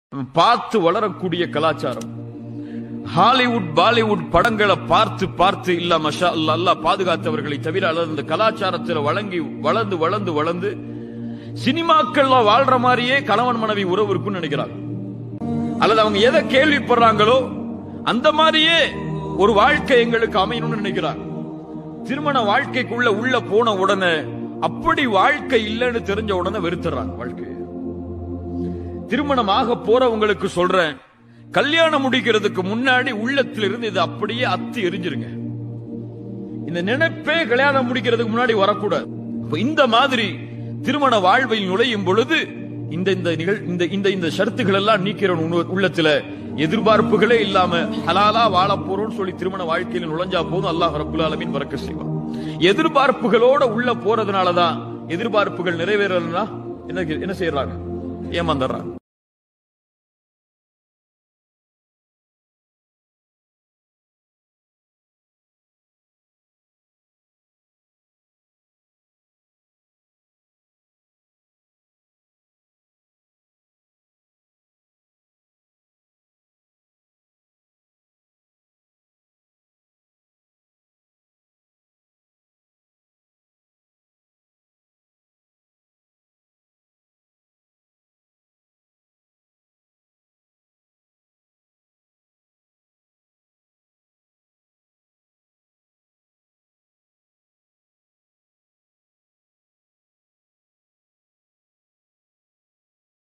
பார்த்து வளரக்கூடிய கலாச்சாரம் ஹாலிவுட் பாலிவுட் படங்களை பார்த்து பார்த்து இல்ல மஷா அல்லா அல்லாஹ் பாதுகாத்தவர்களை தவிர அல்லது அந்த கலாச்சாரத்தில் வழங்கி வளர்ந்து வளர்ந்து வளர்ந்து சினிமாக்கள்ல வாழ்ற மாதிரியே கணவன் மனைவி உறவு இருக்குன்னு நினைக்கிறாங்க அல்லது அவங்க எதை கேள்விப்படுறாங்களோ அந்த மாதிரியே ஒரு வாழ்க்கை எங்களுக்கு அமையணும்னு நினைக்கிறாங்க திருமண வாழ்க்கைக்குள்ள உள்ள போன உடனே அப்படி வாழ்க்கை இல்லைன்னு தெரிஞ்ச உடனே வெறுத்துறாங்க வாழ்க்கையை திருமணமாக போறவங்களுக்கு சொல்றேன் கல்யாணம் முடிக்கிறதுக்கு முன்னாடி உள்ளத்திலிருந்து இது அப்படியே அத்தி எரிஞ்சிருங்க இந்த நினைப்பே கல்யாணம் முடிக்கிறதுக்கு முன்னாடி வரக்கூடாது அப்ப இந்த மாதிரி திருமண வாழ்வில் நுழையும் பொழுது இந்த இந்த நிகழ் இந்த இந்த இந்த ஷரத்துகள் எல்லாம் நீக்கிற உண- உள்ளத்துல எதிர்பார்ப்புகளே இல்லாம ஹலாலா வாழ போறோம்னு சொல்லி திருமண வாழ்க்கையில நுழைஞ்சா போதும் அல்லாஹ் ரப்புல் ஆலமீன் பறக்க செய்வான் எதிர்பார்ப்புகளோட உள்ள போறதுனாலதான் எதிர்பார்ப்புகள் நிறைவேறலன்னா என்ன என்ன செய்யறாங்க ஏமாந்துடுறாங்க